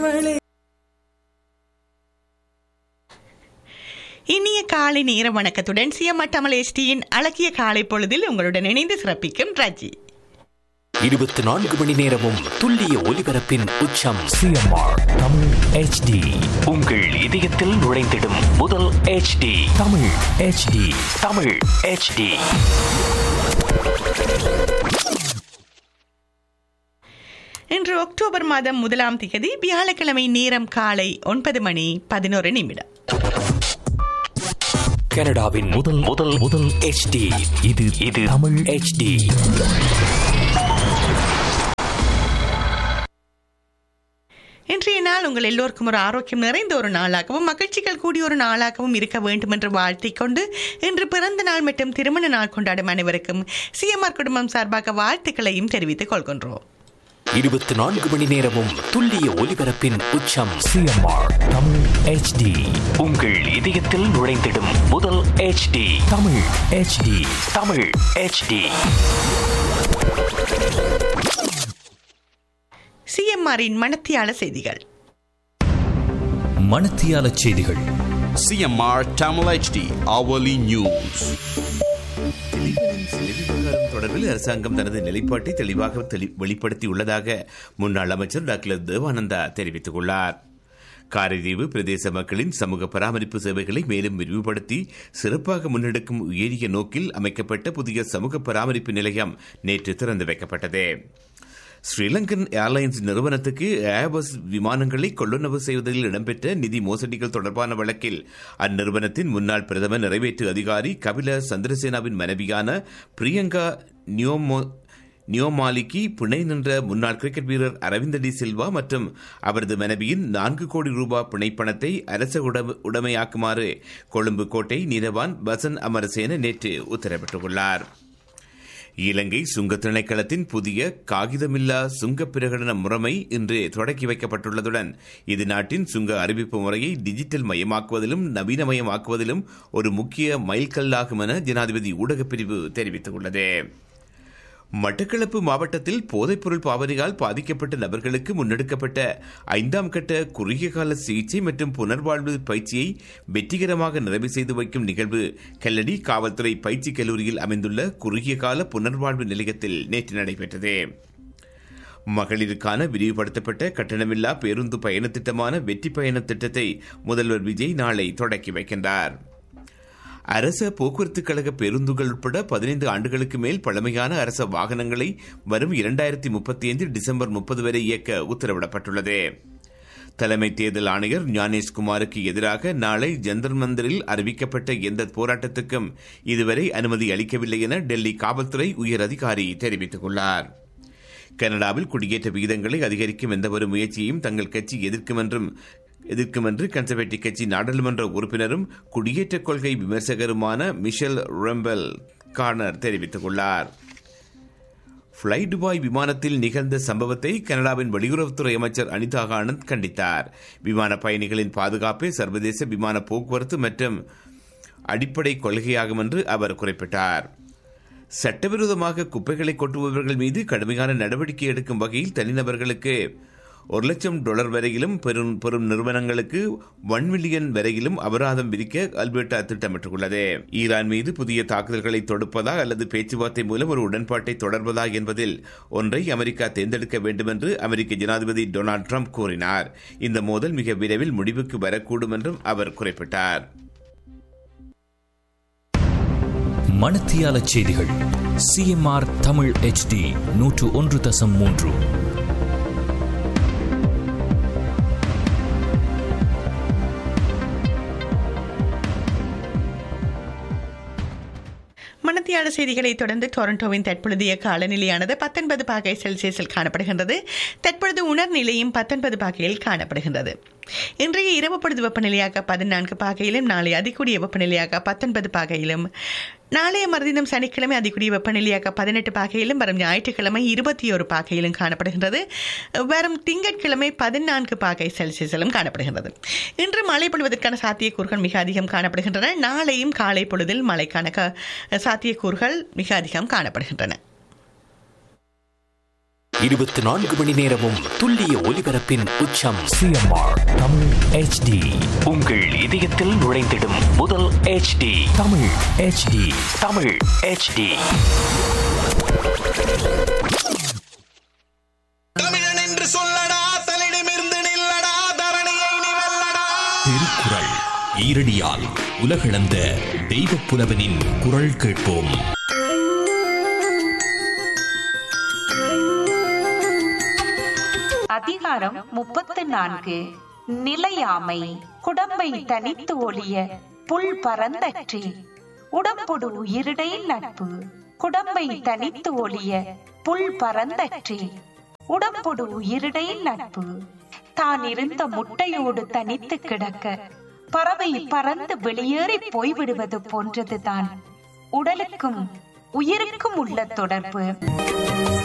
இனிய காலை நேர வணக்கத்துடன் சிஎம்ஆர் எஸ்டியின் அழகிய காலை பொழுதில் உங்களுடன் இணைந்து சிறப்பிக்கும் ராஜி இருபத்தி நான்கு மணி நேரமும் துல்லிய ஒலிபரப்பின் உச்சம் சிஎம்ஆர் தமிழ் ஹெச்டி உங்கள் இதயத்தில் நுழைந்திடும் முதல் HD Tamil HD Tamil HD இன்று அக்டோபர் மாதம் முதலாம் திகதி வியாழக்கிழமை நேரம் காலை ஒன்பது மணி பதினோரு நிமிடம் கனடாவின் முதல் முதல் முதல் HD இது இது தமிழ் HD இன்றைய நாள் உங்கள் எல்லோருக்கும் ஒரு ஆரோக்கியம் நிறைந்த ஒரு நாளாகவும் மகிழ்ச்சிகள் கூடிய ஒரு நாளாகவும் இருக்க வேண்டும் என்று வாழ்த்திக் கொண்டு இன்று பிறந்த நாள் மற்றும் திருமண நாள் கொண்டாடும் அனைவருக்கும் சிஎம்ஆர் குடும்பம் சார்பாக வாழ்த்துக்களையும் தெரிவித்துக் கொள்கின்றோம் இருபத்தி நான்கு மணி நேரமும் துல்லிய ஒலிபரப்பின் உச்சம் சிஎம்ஆர் தமிழ் ஹெச்டி உங்கள் இதயத்தில் நுழைந்திடும் முதல் HD Tamil HD Tamil HD சிஎம்ஆரின் மனத்தியால செய்திகள் மணத்தியால செய்திகள் CMR Tamil HD hourly news. திலீபனின் சிலை விவகாரம் தொடர்பில் அரசாங்கம் தனது நிலைப்பாட்டை தெளிவாக தெளி- வெளிப்படுத்தியுள்ளதாக முன்னாள் அமைச்சர் டாக்டர் தேவானந்தா தெரிவித்துள்ளார் காரைதீவு பிரதேச மக்களின் சமூக பராமரிப்பு சேவைகளை மேலும் விரிவுபடுத்தி சிறப்பாக முன்னெடுக்கும் உயரிய நோக்கில் அமைக்கப்பட்ட புதிய சமூக பராமரிப்பு நிலையம் நேற்று திறந்து வைக்கப்பட்டது ஸ்ரீலங்கன் ஏர்லைன்ஸ் நிறுவனத்துக்கு ஏர்பஸ் விமானங்களை கொள்ளுணவு செய்வதில் இடம்பெற்ற நிதி மோசடிகள் தொடர்பான வழக்கில் அந்நிறுவனத்தின் முன்னாள் பிரதம நிறைவேற்று அதிகாரி கபில சந்திரசேனாவின் மனைவியான பிரியங்கா நியோமோ நியோமாலிக்கு பிணை நின்ற முன்னாள் கிரிக்கெட் வீரர் அரவிந்த டி சில்வா மற்றும் அவரது மனைவியின் நான்கு கோடி ரூபாய் பிணைப்பணத்தை அரச உடம- உடைமையாக்குமாறு கொழும்பு கோட்டை நீதவான் பசன் அமரசேன நேற்று உத்தரவிட்டுள்ளார் இலங்கை சுங்க திணைக்களத்தின் புதிய காகிதமில்லா சுங்க பிரகடன முறைமை இன்று தொடக்கி வைக்கப்பட்டுள்ளதுடன் இது நாட்டின் சுங்க அறிவிப்பு முறையை டிஜிட்டல் மயமாக்குவதிலும் நவீனமயமாக்குவதிலும் ஒரு முக்கிய மைல்கல்லாகும் என ஜனாதிபதி ஊடகப் பிரிவு தெரிவித்துள்ளது மட்டக்களப்பு மாவட்டத்தில் போதைப்பொருள் பாவனையால் பாதிக்கப்பட்ட நபர்களுக்கு முன்னெடுக்கப்பட்ட ஐந்தாம் கட்ட குறுகிய கால சிகிச்சை மற்றும் புனர்வாழ்வு பயிற்சியை வெற்றிகரமாக நிறைவு செய்து வைக்கும் நிகழ்வு கல்லடி காவல்துறை பயிற்சி கல்லூரியில் அமைந்துள்ள குறுகிய கால புனர்வாழ்வு நிலையத்தில் நேற்று நடைபெற்றது மகளிருக்கான விரிவுபடுத்தப்பட்ட கட்டணமில்லா பேருந்து பயண திட்டமான வெற்றி பயண திட்டத்தை முதல்வர் விஜய் நாளை தொடக்கி வைக்கின்றார் அரச போக்குவரத்து கழக பேருந்துகள் உட்பட பதினைந்து ஆண்டுகளுக்கு மேல் பழமையான அரச வாகனங்களை வரும் இரண்டாயிரத்தி முப்பத்தி ஐந்து டிசம்பர் முப்பது வரை இயக்க உத்தரவிடப்பட்டுள்ளது தலைமை தேர்தல் ஆணையர் ஞானேஷ்குமாருக்கு எதிராக நாளை ஜந்தர் மந்தரில் அறிவிக்கப்பட்ட எந்த போராட்டத்துக்கும் இதுவரை அனுமதி அளிக்கவில்லை என டெல்லி காவல்துறை உயர் அதிகாரி தெரிவித்துள்ளார் கனடாவில் குடியேற்ற விகிதங்களை அதிகரிக்கும் எந்தவொரு முயற்சியையும் தங்கள் கட்சி எதிர்க்கும் என்றும் எதிர்க்கும் என்று கன்சர்வேட்டிவ் கட்சி நாடாளுமன்ற உறுப்பினரும் குடியேற்ற கொள்கை விமர்சகருமான மிஷல் ரெம்பல் கார்னர் தெரிவித்துள்ளார் ஃப்ளை துபாய் விமானத்தில் நிகழ்ந்த சம்பவத்தை கனடாவின் வெளியுறவுத்துறை அமைச்சர் அனிதா ஆனந்த் கண்டித்தார் விமான பயணிகளின் பாதுகாப்பே சர்வதேச விமான போக்குவரத்து மற்றும் அடிப்படை கொள்கையாகும் என்று அவர் குறிப்பிட்டார் சட்டவிரோதமாக குப்பைகளை கொட்டுபவர்கள் மீது கடுமையான நடவடிக்கை எடுக்கும் வகையில் தனிநபர்களுக்கு ஒரு லட்சம் டாலர் வரையிலும் பெரும் பெரும் நிறுவனங்களுக்கு ஒன் மில்லியன் வரையிலும் அபராதம் விதிக்க அல்பர்டா திட்டமிட்டுள்ளது ஈரான் மீது புதிய தாக்குதல்களை தொடுப்பதா அல்லது பேச்சுவார்த்தை மூலம் ஒரு உடன்பாட்டை தொடர்வதா என்பதில் ஒன்றை அமெரிக்கா தேர்ந்தெடுக்க வேண்டும் என்று அமெரிக்க ஜனாதிபதி டொனால்டு ட்ரம்ப் கூறினார் இந்த மோதல் மிக விரைவில் முடிவுக்கு வரக்கூடும் என்றும் அவர் குறிப்பிட்டார் மணத்தியால செய்திகள் சிஎம்ஆர் தமிழ் ஹெச்டி நூற்று ஒன்று தசம் மூன்று மணத்தியால செய்திகளை தொடர்ந்து டொரண்டோவின் தற்பொழுதைய காலநிலையானது பத்தொன்பது பாகை செல்சியஸில் காணப்படுகின்றது தற்பொழுது உணர்நிலையும் பத்தொன்பது பாகையில் காணப்படுகின்றது இன்றைய இரவு பொழுது வெப்பநிலையாக பதினான்கு பாகையிலும் நாளை அதிகூடிய வெப்பநிலையாக பத்தொன்பது பாகையிலும் நாளைய மறுதினம் சனிக்கிழமை அதிகூடிய வெப்பநிலையாக பதினெட்டு பாகையிலும் வரும் ஞாயிற்றுக்கிழமை இருபத்தி ஒரு பாகையிலும் காணப்படுகின்றது வரும் திங்கட்கிழமை பதினான்கு பாகை செல்சியஸிலும் காணப்படுகின்றது இன்று மழை பொழிவதற்கான சாத்தியக்கூறுகள் மிக அதிகம் காணப்படுகின்றன நாளையும் காலை பொழுதில் மழைக்கான க- சாத்தியக்கூறுகள் மிக அதிகம் காணப்படுகின்றன இருபத்தி நான்கு மணி நேரமும் துல்லிய ஒலிபரப்பின் உச்சம் சிஎம்ஆர் தமிழ் ஹெச்டி உங்கள் இதயத்தில் நுழைந்திடும் முதல் HD Tamil HD Tamil HD தமிழன் என்று சொல்லடா தலிடமிருந்து நில்லடா தரணியை நீ வெல்லடா திருக்குறள் ஈரடியால் உலகளந்த தெய்வப் புலவனின் குரல் கேட்போம் அதிகாரம் முப்பத்து நான்கு நிலையாமை குடம்பை தனித்து ஒளிய புல் பரந்தற்றி உடம்பொடு உயிரிடை நட்பு குடம்பை தனித்து ஒளிய புல் பரந்தற்றி உடம்பொடு உயிரிடை நட்பு தான் இருந்த முட்டையோடு தனித்து கிடக்க பறவை பறந்து வெளியேறி போய்விடுவது போன்றதுதான் உடலுக்கும் உயிருக்கும் உள்ள தொடர்பு